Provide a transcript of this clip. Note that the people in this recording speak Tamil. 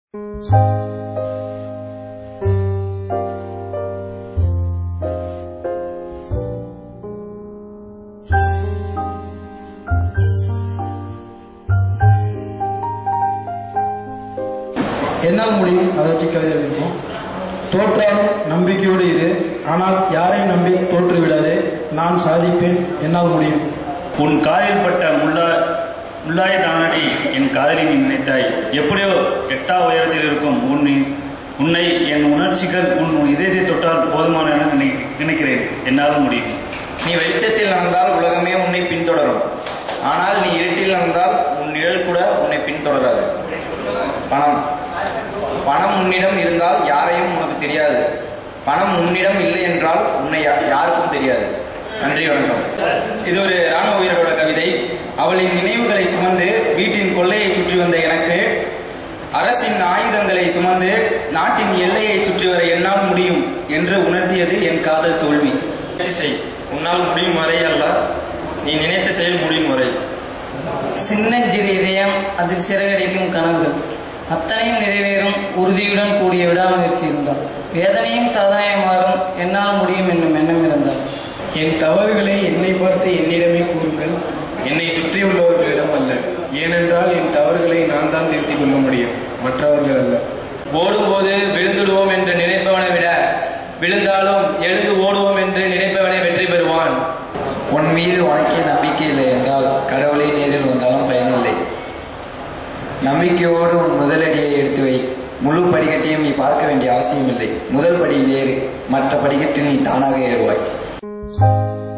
என்னால் முடியும் அதை வச்சு கவிதை எழுதியிருக்கோம் தோற்றாலும் நம்பிக்கையோடு இரு ஆனால் யாரையும் நம்பி தோற்று விடாதே நான் சாதிப்பேன் என்னால் முடியும் உன் காலில் பட்ட முள்ளா முள்ளாய தானடி என் காதலி நீ நினைத்தாய் எப்படியோ எட்டா உயரத்தில் இருக்கும் உன்னை உன்னை என் உணர்ச்சிகள் உன் இதயத்தை தொட்டால் போதுமான என நினை- நினைக்கிறேன் என்னால் முடியும் நீ வெளிச்சத்தில் நடந்தால் உலகமே உன்னை பின்தொடரும் ஆனால் நீ இருட்டில் நடந்தால் உன் நிழல் கூட உன்னை பின்தொடராது பணம் பணம் உன்னிடம் இருந்தால் யாரையும் உனக்கு தெரியாது பணம் உன்னிடம் இல்லை என்றால் உன்னை யா- யாருக்கும் தெரியாது நன்றி வணக்கம் இது ஒரு ராணுவ வீரரோட கவிதை அவளின் நினைவுகளை சுமந்து வீட்டின் கொள்ளையை சுற்றி வந்த எனக்கு அரசின் ஆயுதங்களை சுமந்து நாட்டின் எல்லையை சுற்றி வர என்னால் முடியும் என்று உணர்த்தியது என் காதல் தோல்வி முயற்சி செய் உன்னால் முடியும் வரை அல்ல நீ நினைத்த செயல் முடியும் வரை சின்னஞ்சிறு இதயம் அதில் சிறகடிக்கும் கனவுகள் அத்தனையும் நிறைவேறும் உறுதியுடன் கூடிய விடாமுயற்சி இருந்தால் வேதனையும் சாதனையுமாறும் என்னால் முடியும் என்னும் எண்ணம் இருந்தால் என் தவறுகளை என்னை பார்த்து என்னிடமே கூறுங்கள் என்னை சுற்றியுள்ளவர்களிடம் அல்ல ஏனென்றால் என் தவறுகளை நான் தான் திருத்திக் கொள்ள முடியும் மற்றவர்கள் அல்ல ஓடும்போது விழுந்துடுவோம் என்று நினைப்பவனை விட விழுந்தாலும் எழுந்து ஓடுவோம் என்று நினைப்பவனை வெற்றி பெறுவான் உன் மீது உனக்கே நம்பிக்கை இல்லை என்றால் கடவுளை நேரில் வந்தாலும் பயனில்லை நம்பிக்கையோடு உன் முதலடியை எடுத்து வை முழு படிக்கட்டையும் நீ பார்க்க வேண்டிய அவசியமில்லை முதல் படியில் ஏறு மற்ற படிக்கட்டில் நீ தானாக ஏறுவாய்